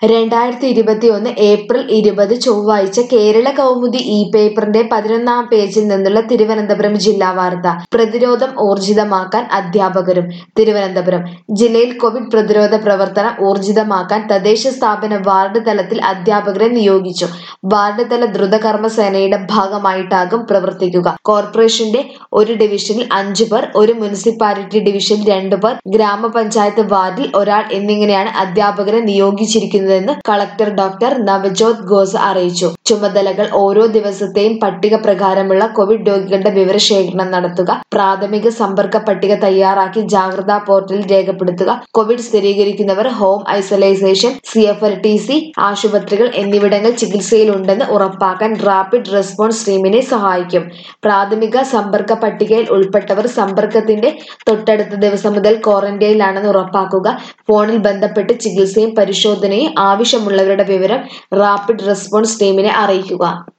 രണ്ടായിരത്തി ഇരുപത്തിയൊന്ന് ഏപ്രിൽ ഇരുപത് ചൊവ്വാഴ്ച കേരള കൗമുദി ഇ പേപ്പറിന്റെ പതിനൊന്നാം പേജിൽ നിന്നുള്ള തിരുവനന്തപുരം ജില്ലാ വാർത്ത പ്രതിരോധം ഊർജിതമാക്കാൻ അധ്യാപകരും തിരുവനന്തപുരം ജില്ലയിൽ കോവിഡ് പ്രതിരോധ പ്രവർത്തനം ഊർജിതമാക്കാൻ തദ്ദേശ സ്ഥാപന വാർഡ് തലത്തിൽ അധ്യാപകരെ നിയോഗിച്ചു വാർഡ് തല ദ്രുതകർമ്മ സേനയുടെ ഭാഗമായിട്ടാകും പ്രവർത്തിക്കുക കോർപ്പറേഷന്റെ ഒരു ഡിവിഷനിൽ അഞ്ചു പേർ ഒരു മുനിസിപ്പാലിറ്റി ഡിവിഷനിൽ രണ്ടു പേർ ഗ്രാമപഞ്ചായത്ത് വാർഡിൽ ഒരാൾ എന്നിങ്ങനെയാണ് അധ്യാപകരെ നിയോഗിച്ചിരിക്കുന്നതെന്ന് കളക്ടർ ഡോക്ടർ നവജോത് ഘോസ് അറിയിച്ചു ചുമതലകൾ ഓരോ ദിവസത്തെയും പട്ടിക പ്രകാരമുള്ള കോവിഡ് രോഗികളുടെ വിവരശേഖരണം നടത്തുക പ്രാഥമിക സമ്പർക്ക പട്ടിക തയ്യാറാക്കി ജാഗ്രതാ പോർട്ടലിൽ രേഖപ്പെടുത്തുക കോവിഡ് സ്ഥിരീകരിക്കുന്നവർ home isolation C F R T C ആശുപത്രികൾ എന്നിവിടങ്ങൾ ചികിത്സയിലുണ്ടെന്ന് ഉറപ്പാക്കാൻ റാപ്പിഡ് റെസ്പോൺസ് ടീമിനെ സഹായിക്കും പ്രാഥമിക സമ്പർക്ക പട്ടികയിൽ ഉൾപ്പെട്ടവർ സമ്പർക്കത്തിന്റെ തൊട്ടടുത്ത ദിവസം മുതൽ ക്വാറന്റൈനിലാണെന്ന് ഉറപ്പാക്കുക ഫോണിൽ ബന്ധപ്പെട്ട് ചികിത്സയും പരിശോധനയും ആവശ്യമുള്ളവരുടെ വിവരം റാപ്പിഡ് റെസ്പോൺസ് ടീമിനെ അറിയിക്കുക